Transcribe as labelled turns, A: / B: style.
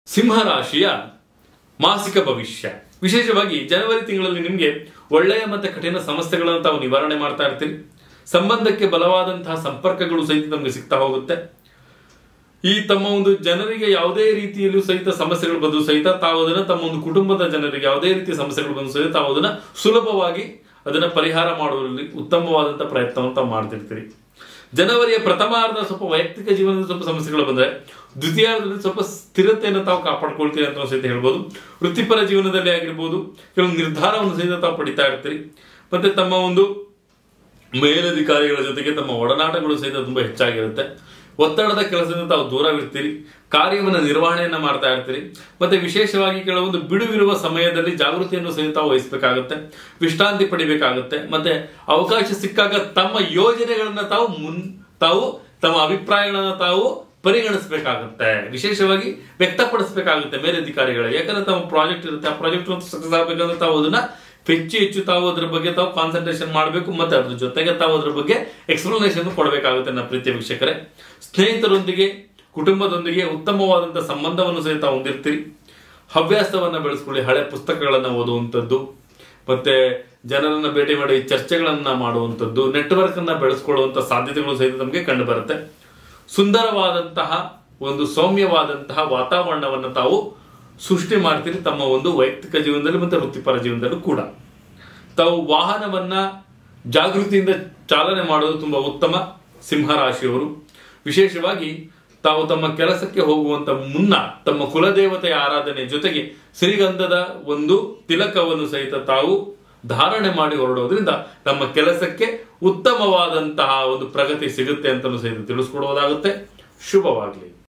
A: ಸಿಂಹರಾಶಿಯ ಮಾಸಿಕ ಭವಿಷ್ಯ ವಿಶೇಷವಾಗಿ ಜನವರಿ ತಿಂಗಳಲ್ಲಿ ನಿಮಗೆ ಒಳ್ಳೆಯ ಮತ್ತೆ ಕಠಿಣ ಸಮಸ್ಯೆಗಳನ್ನು ತಾವು ನಿವಾರಣೆ ಮಾಡ್ತಾ ಇರ್ತೀರಿ ಸಂಬಂಧಕ್ಕೆ ಬಲವಾದಂತಹ ಸಂಪರ್ಕಗಳು ಸಹಿತ ನಮಗೆ ಸಿಗ್ತಾ ಹೋಗುತ್ತೆ ಈ ತಮ್ಮ ಒಂದು ಜನರಿಗೆ ಯಾವುದೇ ರೀತಿಯಲ್ಲೂ ಸಹಿತ ಸಮಸ್ಯೆಗಳು ಬಂದು ಸಹಿತ ತಾವು ಅದನ್ನ ತಮ್ಮ ಒಂದು ಕುಟುಂಬದ ಜನರಿಗೆ ಯಾವುದೇ ರೀತಿಯ ಸಮಸ್ಯೆಗಳು ಬಂದು ಸಹಿತ ತಾವು ಅದನ್ನ ಸುಲಭವಾಗಿ ಅದನ್ನ ಪರಿಹಾರ ಮಾಡುವಲ್ಲಿ ಉತ್ತಮವಾದಂತಹ ಪ್ರಯತ್ನವನ್ನು ತಾವು ಮಾಡ್ತಿರ್ತೀರಿ ಜನವರಿಯ ಪ್ರಥಮಾರ್ಧ ಸ್ವಲ್ಪ ವೈಯಕ್ತಿಕ ಜೀವನದ ಸ್ವಲ್ಪ ಸಮಸ್ಯೆಗಳು ಬಂದ್ರೆ ದ್ವಿತೀಯಾರ್ಧದಲ್ಲಿ ಸ್ವಲ್ಪ ಸ್ಥಿರತೆಯನ್ನು ತಾವು ಕಾಪಾಡ್ಕೊಳ್ತೀರಿ ಅಂತ ಸಹಿತ ಹೇಳ್ಬೋದು ವೃತ್ತಿಪರ ಜೀವನದಲ್ಲಿ ಆಗಿರ್ಬೋದು ಕೆಲವು ನಿರ್ಧಾರವನ್ನು ಸಹಿತ ತಾವು ಪಡಿತಾ ಇರ್ತೀರಿ ಮತ್ತೆ ತಮ್ಮ ಒಂದು ಮೇಲಧಿಕಾರಿಗಳ ಜೊತೆಗೆ ತಮ್ಮ ಒಡನಾಟಗಳು ಸಹಿತ ತುಂಬಾ ಹೆಚ್ಚಾಗಿರುತ್ತೆ ಒತ್ತಡದ ಕೆಲಸದಿಂದ ತಾವು ದೂರವಿರ್ತೀರಿ ಕಾರ್ಯವನ್ನು ನಿರ್ವಹಣೆಯನ್ನ ಮಾಡ್ತಾ ಇರ್ತೀರಿ ಮತ್ತೆ ವಿಶೇಷವಾಗಿ ಕೆಲವೊಂದು ಬಿಡುವಿರುವ ಸಮಯದಲ್ಲಿ ಜಾಗೃತಿಯನ್ನು ಸಹಿತ ತಾವು ವಹಿಸಬೇಕಾಗುತ್ತೆ ವಿಶ್ರಾಂತಿ ಪಡಿಬೇಕಾಗುತ್ತೆ ಮತ್ತೆ ಅವಕಾಶ ಸಿಕ್ಕಾಗ ತಮ್ಮ ಯೋಜನೆಗಳನ್ನ ತಾವು ಮುನ್ ತಾವು ತಮ್ಮ ಅಭಿಪ್ರಾಯಗಳನ್ನ ತಾವು ಪರಿಗಣಿಸಬೇಕಾಗುತ್ತೆ ವಿಶೇಷವಾಗಿ ವ್ಯಕ್ತಪಡಿಸಬೇಕಾಗುತ್ತೆ ಮೇಲಧಿಕಾರಿಗಳು ಯಾಕಂದ್ರೆ ತಮ್ಮ ಪ್ರಾಜೆಕ್ಟ್ ಇರುತ್ತೆ ಆ ಪ್ರಾಜೆಕ್ಟ್ ಸಕ್ಸಸ್ ಆಗಬೇಕಂದ್ರೆ ತಾವು ಅದನ್ನ ಹೆಚ್ಚು ಹೆಚ್ಚು ತಾವು ಅದ್ರ ಬಗ್ಗೆ ತಾವು ಕಾನ್ಸಂಟ್ರೇಷನ್ ಮಾಡಬೇಕು ಮತ್ತೆ ಅದ್ರ ಜೊತೆಗೆ ತಾವು ಅದ್ರ ಬಗ್ಗೆ ಎಕ್ಸ್ಪ್ಲನೇಷನ್ ಕೊಡಬೇಕಾಗುತ್ತೆ ನನ್ನ ಪ್ರೀತಿಯ ವೀಕ್ಷಕರೇ ಸ್ನೇಹಿತರೊಂದಿಗೆ ಕುಟುಂಬದೊಂದಿಗೆ ಉತ್ತಮವಾದಂತಹ ಸಂಬಂಧವನ್ನು ಸಹಿತ ತಾವು ಹೊಂದಿರ್ತೀರಿ ಹವ್ಯಾಸವನ್ನ ಬೆಳೆಸ್ಕೊಳ್ಳಿ ಹಳೆ ಪುಸ್ತಕಗಳನ್ನ ಓದುವಂಥದ್ದು ಮತ್ತೆ ಜನರನ್ನ ಭೇಟಿ ಮಾಡಿ ಚರ್ಚೆಗಳನ್ನ ಮಾಡುವಂಥದ್ದು ನೆಟ್ವರ್ಕ್ ಅನ್ನ ಬೆಳೆಸ್ಕೊಳ್ಳುವಂತ ಸಾಧ್ಯತೆಗಳು ಸಹಿತ ನಮಗೆ ಕಂಡು ಬರುತ್ತೆ ಸುಂದರವಾದಂತಹ ಒಂದು ಸೌಮ್ಯವಾದಂತಹ ವಾತಾವರಣವನ್ನು ತಾವು ಸೃಷ್ಟಿ ಮಾಡ್ತೀರಿ ತಮ್ಮ ಒಂದು ವೈಯಕ್ತಿಕ ಜೀವನದಲ್ಲಿ ಮತ್ತೆ ವೃತ್ತಿಪರ ಜೀವನದಲ್ಲೂ ಕೂಡ ತಾವು ವಾಹನವನ್ನ ಜಾಗೃತಿಯಿಂದ ಚಾಲನೆ ಮಾಡೋದು ತುಂಬಾ ಉತ್ತಮ ಸಿಂಹರಾಶಿಯವರು ವಿಶೇಷವಾಗಿ ತಾವು ತಮ್ಮ ಕೆಲಸಕ್ಕೆ ಹೋಗುವಂತ ಮುನ್ನ ತಮ್ಮ ಕುಲದೇವತೆಯ ಆರಾಧನೆ ಜೊತೆಗೆ ಶ್ರೀಗಂಧದ ಒಂದು ತಿಲಕವನ್ನು ಸಹಿತ ತಾವು ಧಾರಣೆ ಮಾಡಿ ಹೊರಡೋದ್ರಿಂದ ತಮ್ಮ ಕೆಲಸಕ್ಕೆ ಉತ್ತಮವಾದಂತಹ ಒಂದು ಪ್ರಗತಿ ಸಿಗುತ್ತೆ ಅಂತಲೂ ಸಹಿತ ತಿಳಿಸ್ಕೊಡುವುದಾಗುತ್ತೆ ಶುಭವಾಗಲಿ